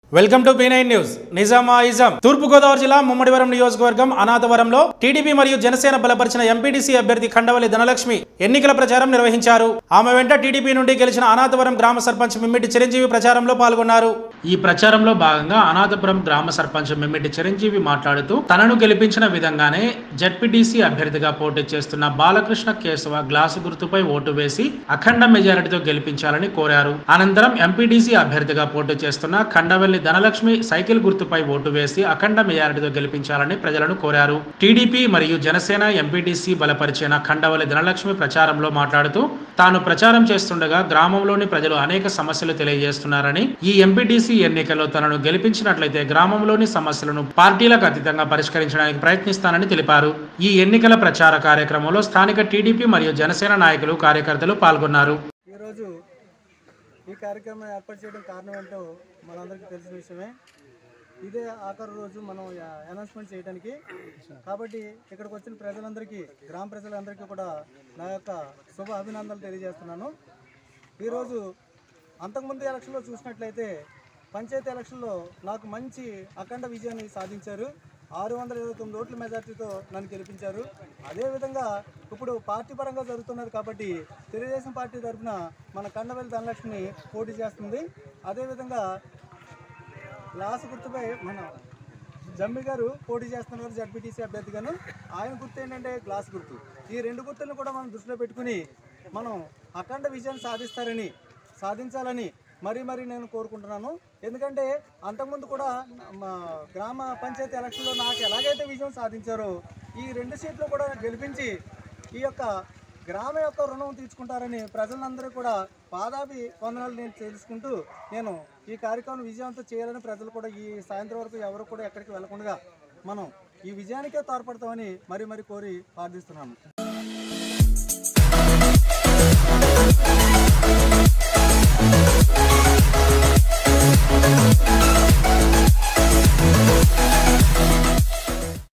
welcome to nine news నిజామాయిజం తూర్పుగోదావరి జిల్లా ముమ్మడివరం నియోజకవర్గం అనాథవరంలో టీడీపీ మరియు జనసేన బలపరిచిన ఎంపీటీసీ అభ్యర్థి ఖండవల్లి ధనలక్ష్మి ఎన్నికల ప్రచారం నిర్వహించారు ఆమె వెంట టీడీపీ నుండి గెలిచిన అనాథవరం గ్రామ సర్పంచ్ మిమ్మిటి చిరంజీవి ప్రచారంలో పాల్గొన్నారు ఈ ప్రచారంలో భాగంగా అనాథపురం గ్రామ సర్పంచ్ మిమ్మిటి చిరంజీవి మాట్లాడుతూ తనను గెలిపించిన విధంగానే జడ్పీటీసీ అభ్యర్థిగా పోటీ చేస్తున్న బాలకృష్ణ కేశవ గ్లాసు గుర్తుపై ఓటు వేసి అఖండ మెజారిటీతో గెలిపించాలని కోరారు అనంతరం ఎంపీటీసీ అభ్యర్థిగా పోటీ చేస్తున్న ఖండవల్లి ధనలక్ష్మి సైకిల్ గుర్తుపై ఓటు వేసి అఖండ మెజారిటీతో గెలిపించాలని ప్రజలను కోరారు టీడీపీ మరియు జనసేన ఎంపీటీసీ బలపరిచిన ఖండవల్లి ధనలక్ష్మి ప్రచారంలో మాట్లాడుతూ తాను ప్రచారం చేస్తుండగా గ్రామంలోని ప్రజలు అనేక సమస్యలు తెలియజేస్తున్నారని ఈ ఎంపీటీసీ ఎన్నికల్లో తనను గెలిపించినట్లయితే గ్రామంలోని సమస్యలను పార్టీలకు అతీతంగా పరిష్కరించడానికి ప్రయత్నిస్తానని తెలిపారు ఈ ఎన్నికల ప్రచార కార్యక్రమంలో స్థానిక టీడీపీ మరియు జనసేన నాయకులు కార్యకర్తలు పాల్గొన్నారు ఈరోజు ఈ కార్యక్రమం ఏర్పాటు చేయడం కారణం ఏంటో మనందరికీ తెలిసిన విషయమే ఇదే ఆఖరి రోజు మనం అనౌన్స్మెంట్ చేయడానికి కాబట్టి ఇక్కడికి వచ్చిన ప్రజలందరికీ గ్రామ ప్రజలందరికీ కూడా నా యొక్క శుభ అభినందనలు తెలియజేస్తున్నాను ఈరోజు అంతకుముందు ఎలక్షన్లో చూసినట్లయితే పంచాయతీ ఎలక్షన్లో నాకు మంచి అఖండ విజయాన్ని సాధించారు ఆరు వందల ఇరవై తొమ్మిది ఓట్ల మెజార్టీతో నన్ను గెలిపించారు అదేవిధంగా ఇప్పుడు పార్టీ పరంగా జరుగుతున్నది కాబట్టి తెలుగుదేశం పార్టీ తరఫున మన కండవల్లి ధనలక్ష్మి పోటీ చేస్తుంది అదేవిధంగా లాస్ట్ గుర్తుపై మన జమ్మి గారు పోటీ చేస్తున్నారు జడ్పీటీసీ అభ్యర్థిగాను ఆయన గుర్తు ఏంటంటే గ్లాస్ గుర్తు ఈ రెండు గుర్తులను కూడా మనం దృష్టిలో పెట్టుకుని మనం అఖండ విజయాన్ని సాధిస్తారని సాధించాలని మరీ మరీ నేను కోరుకుంటున్నాను ఎందుకంటే అంతకుముందు కూడా మా గ్రామ పంచాయతీ ఎలక్షన్లో నాకు ఎలాగైతే విజయం సాధించారో ఈ రెండు సీట్లు కూడా గెలిపించి ఈ యొక్క గ్రామ యొక్క రుణం తీర్చుకుంటారని ప్రజలందరూ కూడా పాదాభి వందనాలు నేను తెలుసుకుంటూ నేను ఈ కార్యక్రమం విజయవంతం చేయాలని ప్రజలు కూడా ఈ సాయంత్రం వరకు ఎవరు కూడా ఎక్కడికి వెళ్లకుండా మనం ఈ విజయానికే తోడ్పడతామని మరి మరి కోరి ప్రార్థిస్తున్నాను